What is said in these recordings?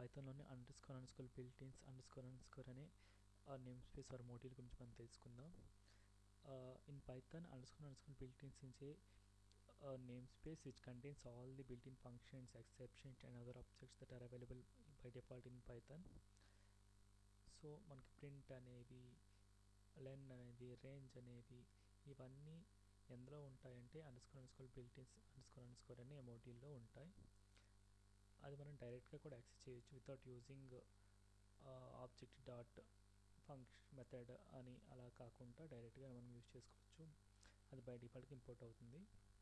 పైథాన్లోని underscore underscore builtins underscore underscore అనే నేమ్ స్పేస్ ఆర్ మోడల్ గురించి మనం తెలుసుకుందాం in python underscore underscore builtins is a namespace which contains all the built-in functions, exceptions and other objects that are available by default in Python. So మనకి print అనేవి len అనేది range అనేవి ఇవన్నీ ఎందులో ఉంటాయంటే underscore underscore builtins underscore underscore అనే మోడ్యూల్లో ఉంటాయి అది మనం డైరెక్ట్గా కూడా యాక్సెస్ చేయొచ్చు without using object dot function method అని అలా కాకుండా డైరెక్ట్గా మనం యూజ్ చేసుకోవచ్చు అది బై డిఫాల్ట్గా ఇంపోర్ట్ అవుతుంది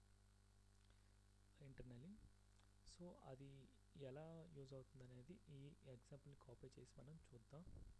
ఇంటర్నలీ సో అది ఎలా యూజ్ అవుతుంది అనేది ఈ ఎగ్జాంపుల్ని కాపీ చేసి మనం చూద్దాం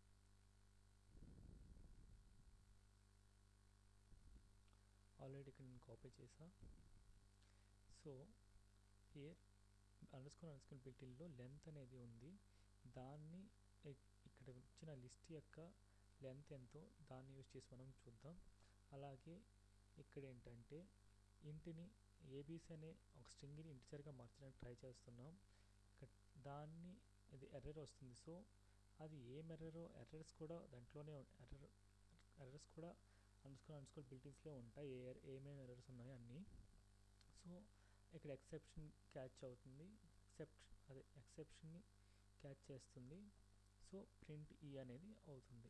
ఆల్రెడీ ఇక్కడ నేను కాపీ చేసా సో హియర్ అండర్స్కోర్ అండర్స్కోర్ బిల్టిల్లో లెంత్ అనేది ఉంది దాన్ని ఇక్కడ ఇచ్చిన లిస్ట్ యొక్క లెంత్ ఎంతో దాన్ని యూజ్ చేసి మనం చూద్దాం అలాగే ఇక్కడ ఏంటంటే ఇంటిని ఏబీసీ అనే ఒక స్ట్రింగ్ని ఇంటిచర్గా మార్చడానికి ట్రై చేస్తున్నాం ఇక్కడ దాన్ని ఇది ఎర్రర్ వస్తుంది సో అది ఏం ఎర్రరో ఎర్రర్స్ కూడా దాంట్లోనే ఎర్రర్ ఎర్రర్స్ కూడా అండర్స్కోర్ అండర్స్కోర్ బిల్టింగ్స్లో ఉంటాయి ఏ ఏమేమి ఎర్రర్స్ ఉన్నాయి అన్నీ సో ఇక్కడ ఎక్సెప్షన్ క్యాచ్ అవుతుంది ఎక్సెప్షన్ అదే ఎక్సెప్షన్ని క్యాచ్ చేస్తుంది సో ప్రింట్ ఈ అనేది అవుతుంది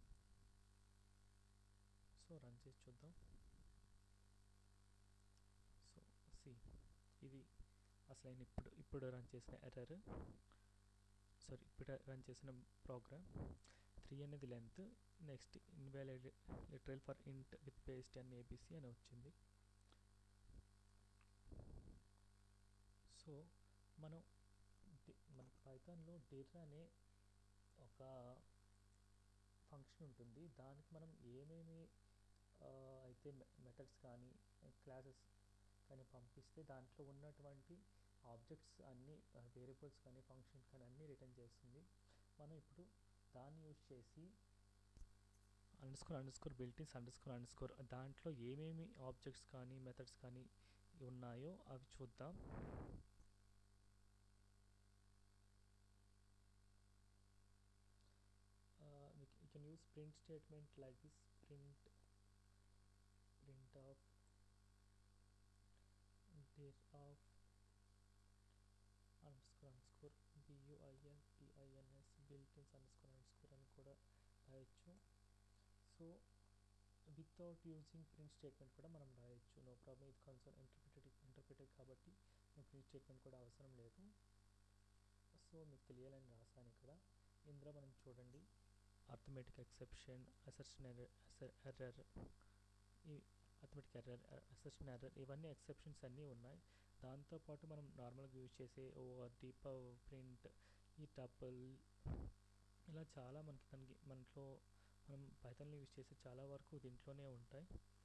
సో రన్ చేసి చూద్దాం సో సి ఇది అసలు ఆయన ఇప్పుడు ఇప్పుడు రన్ చేసిన ఎర్రర్ సారీ ఇప్పుడు రన్ చేసిన ప్రోగ్రామ్ త్రీ అనేది length next invalid literal for int with base and ABC అని వచ్చింది సో మనం మన పైథాన్లో డిర్ అనే ఒక ఫంక్షన్ ఉంటుంది దానికి మనం ఏమేమి అయితే మెథడ్స్ కానీ క్లాసెస్ కానీ పంపిస్తే దాంట్లో ఉన్నటువంటి ఆబ్జెక్ట్స్ అన్నీ వేరియబుల్స్ కానీ ఫంక్షన్స్ కానీ అన్నీ రిటర్న్ చేస్తుంది మనం ఇప్పుడు దాన్ని యూజ్ చేసి underscore underscore builtins underscore underscore దాంట్లో ఏమేమి ఆబ్జెక్ట్స్ కానీ మెథడ్స్ కానీ ఉన్నాయో అవి చూద్దాం you can use print statement like this print print of dir of underscore underscore builtins builtins underscore underscore అని కూడా రాయొచ్చు so without using print statement కూడా మనం రాయొచ్చు నో ప్రాబ్లం ఇది కన్సోల్ ఇంటర్ప్రిటెడ్ ఇంటర్ప్రిటెడ్ కాబట్టి ప్రింట్ స్టేట్మెంట్ కూడా అవసరం లేదు సో మీకు తెలియాలని రాశాను ఇక్కడ ఇందులో మనం చూడండి arithmetic exception assertion error error ఈ అథమెటిక్ ఎర్రర్ అసర్షన్ ఎర్రర్ ఇవన్నీ ఎక్సెప్షన్స్ అన్నీ ఉన్నాయి దాంతోపాటు మనం నార్మల్గా యూజ్ చేసే ఓవర్ డీప్ ప్రింట్ ఈ టపుల్ ఇలా చాలా మనకి దానికి మనలో మనం పైథాన్లో యూజ్ చేసే చాలా వరకు దీంట్లోనే ఉంటాయి